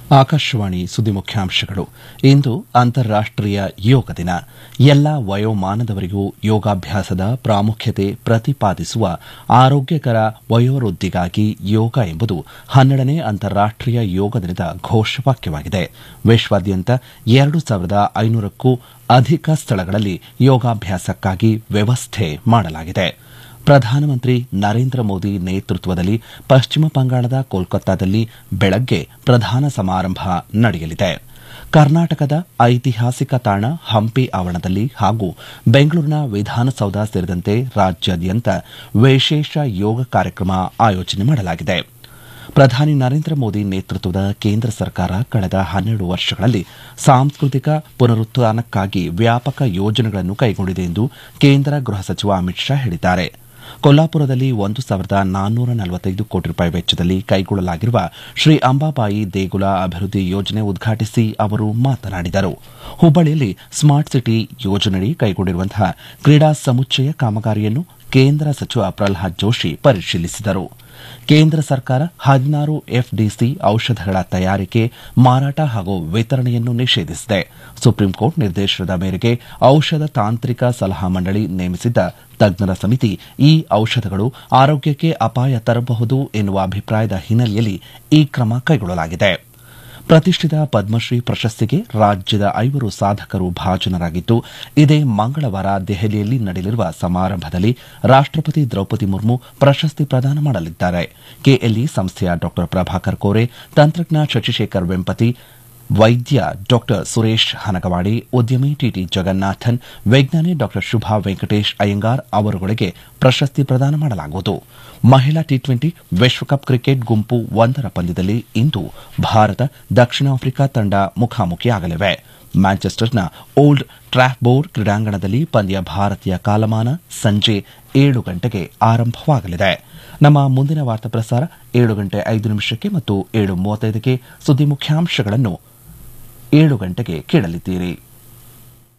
ಆಕಾಶವಾಣಿ ಸುದ್ದಿ ಮುಖ್ಯಾಂಶಗಳು ಇಂದು ಅಂತಾರಾಷ್ಟೀಯ ಯೋಗ ದಿನ ಎಲ್ಲ ವಯೋಮಾನದವರಿಗೂ ಯೋಗಾಭ್ಯಾಸದ ಪ್ರಾಮುಖ್ಯತೆ ಪ್ರತಿಪಾದಿಸುವ ಆರೋಗ್ಯಕರ ವಯೋವೃದ್ಧಿಗಾಗಿ ಯೋಗ ಎಂಬುದು ಹನ್ನೆರಡನೇ ಅಂತಾರಾಷ್ಟೀಯ ಯೋಗ ದಿನದ ಘೋಷವಾಕ್ಯವಾಗಿದೆ ವಿಶ್ವಾದ್ಯಂತ ಎರಡು ಸಾವಿರದ ಐನೂರಕ್ಕೂ ಅಧಿಕ ಸ್ಥಳಗಳಲ್ಲಿ ಯೋಗಾಭ್ಯಾಸಕ್ಕಾಗಿ ವ್ಯವಸ್ಥೆ ಮಾಡಲಾಗಿದೆ ಪ್ರಧಾನಮಂತ್ರಿ ನರೇಂದ್ರ ಮೋದಿ ನೇತೃತ್ವದಲ್ಲಿ ಪಶ್ಚಿಮ ಬಂಗಾಳದ ಕೋಲ್ಕತ್ತಾದಲ್ಲಿ ಬೆಳಗ್ಗೆ ಪ್ರಧಾನ ಸಮಾರಂಭ ನಡೆಯಲಿದೆ ಕರ್ನಾಟಕದ ಐತಿಹಾಸಿಕ ತಾಣ ಹಂಪಿ ಆವರಣದಲ್ಲಿ ಹಾಗೂ ಬೆಂಗಳೂರಿನ ವಿಧಾನಸೌಧ ಸೇರಿದಂತೆ ರಾಜ್ಯಾದ್ಯಂತ ವಿಶೇಷ ಯೋಗ ಕಾರ್ಯಕ್ರಮ ಆಯೋಜನೆ ಮಾಡಲಾಗಿದೆ ಪ್ರಧಾನಿ ನರೇಂದ್ರ ಮೋದಿ ನೇತೃತ್ವದ ಕೇಂದ್ರ ಸರ್ಕಾರ ಕಳೆದ ಹನ್ನೆರಡು ವರ್ಷಗಳಲ್ಲಿ ಸಾಂಸ್ಕೃತಿಕ ಪುನರುತ್ಥಾನಕ್ಕಾಗಿ ವ್ಯಾಪಕ ಯೋಜನೆಗಳನ್ನು ಕೈಗೊಂಡಿದೆ ಎಂದು ಕೇಂದ್ರ ಗೃಹ ಸಚಿವ ಅಮಿತ್ ಶಾ ಹೇಳಿದ್ದಾರೆ ಕೊಲ್ಲಾಪುರದಲ್ಲಿ ಒಂದು ಸಾವಿರದ ನಾನ್ನೂರ ನಲವತ್ತೈದು ಕೋಟಿ ರೂಪಾಯಿ ವೆಚ್ಚದಲ್ಲಿ ಕೈಗೊಳ್ಳಲಾಗಿರುವ ಶ್ರೀ ಅಂಬಾಬಾಯಿ ದೇಗುಲ ಅಭಿವೃದ್ಧಿ ಯೋಜನೆ ಉದ್ಘಾಟಿಸಿ ಅವರು ಮಾತನಾಡಿದರು ಹುಬ್ಬಳ್ಳಿಯಲ್ಲಿ ಸ್ಮಾರ್ಟ್ ಸಿಟಿ ಯೋಜನೆಯಡಿ ಕೈಗೊಂಡಿರುವಂತಹ ಕ್ರೀಡಾ ಸಮುಚ್ಚಯ ಕಾಮಗಾರಿಯನ್ನು ಕೇಂದ್ರ ಸಚಿವ ಪ್ರಲ್ಹಾದ್ ಜೋಶಿ ಪರಿಶೀಲಿಸಿದರು ಕೇಂದ್ರ ಸರ್ಕಾರ ಹದಿನಾರು ಎಫ್ಡಿಸಿ ಔಷಧಗಳ ತಯಾರಿಕೆ ಮಾರಾಟ ಹಾಗೂ ವಿತರಣೆಯನ್ನು ನಿಷೇಧಿಸಿದೆ ಸುಪ್ರೀಂಕೋರ್ಟ್ ನಿರ್ದೇಶನದ ಮೇರೆಗೆ ಔಷಧ ತಾಂತ್ರಿಕ ಸಲಹಾ ಮಂಡಳಿ ನೇಮಿಸಿದ್ದ ತಜ್ಞರ ಸಮಿತಿ ಈ ಔಷಧಗಳು ಆರೋಗ್ಯಕ್ಕೆ ಅಪಾಯ ತರಬಹುದು ಎನ್ನುವ ಅಭಿಪ್ರಾಯದ ಹಿನ್ನೆಲೆಯಲ್ಲಿ ಈ ಕ್ರಮ ಕೈಗೊಳ್ಳಲಾಗಿದೆ ಪ್ರತಿಷ್ಠಿತ ಪದ್ಮಶ್ರೀ ಪ್ರಶಸ್ತಿಗೆ ರಾಜ್ಯದ ಐವರು ಸಾಧಕರು ಭಾಜನರಾಗಿದ್ದು ಇದೇ ಮಂಗಳವಾರ ದೆಹಲಿಯಲ್ಲಿ ನಡೆಯಲಿರುವ ಸಮಾರಂಭದಲ್ಲಿ ರಾಷ್ಟಪತಿ ದ್ರೌಪದಿ ಮುರ್ಮು ಪ್ರಶಸ್ತಿ ಪ್ರದಾನ ಮಾಡಲಿದ್ದಾರೆ ಕೆಎಲ್ಇ ಸಂಸ್ಥೆಯ ಡಾ ಪ್ರಭಾಕರ್ ಕೋರೆ ತಂತ್ರಜ್ಞ ಶಶಿಶೇಖರ್ ವೆಂಪತಿ ವೈದ್ಯ ಡಾ ಸುರೇಶ್ ಹನಗವಾಡಿ ಉದ್ಯಮಿ ಟಿಟಿ ಜಗನ್ನಾಥನ್ ವಿಜ್ಞಾನಿ ಡಾ ಶುಭಾ ವೆಂಕಟೇಶ್ ಅಯ್ಯಂಗಾರ್ ಅವರುಗಳಿಗೆ ಪ್ರಶಸ್ತಿ ಪ್ರದಾನ ಮಾಡಲಾಗುವುದು ಮಹಿಳಾ ಟಿ ಟ್ವೆಂಟಿ ವಿಶ್ವಕಪ್ ಕ್ರಿಕೆಟ್ ಗುಂಪು ಒಂದರ ಪಂದ್ಯದಲ್ಲಿ ಇಂದು ಭಾರತ ದಕ್ಷಿಣ ಆಫ್ರಿಕಾ ತಂಡ ಮುಖಾಮುಖಿಯಾಗಲಿವೆ ಮ್ಯಾಂಚೆಸ್ಟರ್ನ ಓಲ್ಡ್ ಟ್ರಾಫ್ಬೋರ್ಡ್ ಕ್ರೀಡಾಂಗಣದಲ್ಲಿ ಪಂದ್ಯ ಭಾರತೀಯ ಕಾಲಮಾನ ಸಂಜೆ ಏಳು ಗಂಟೆಗೆ ಆರಂಭವಾಗಲಿದೆ ನಮ್ಮ ಮುಂದಿನ ವಾರ್ತಾ ಪ್ರಸಾರ ಏಳು ಗಂಟೆ ಐದು ನಿಮಿಷಕ್ಕೆ ಮತ್ತು ಏಳು ಮೂವತ್ತೈದಕ್ಕೆ ಸುದ್ದಿ ಮುಖ್ಯಾಂಶಗಳನ್ನು ಏಳು ಗಂಟೆಗೆ ಕೇಳಲಿದ್ದೀರಿ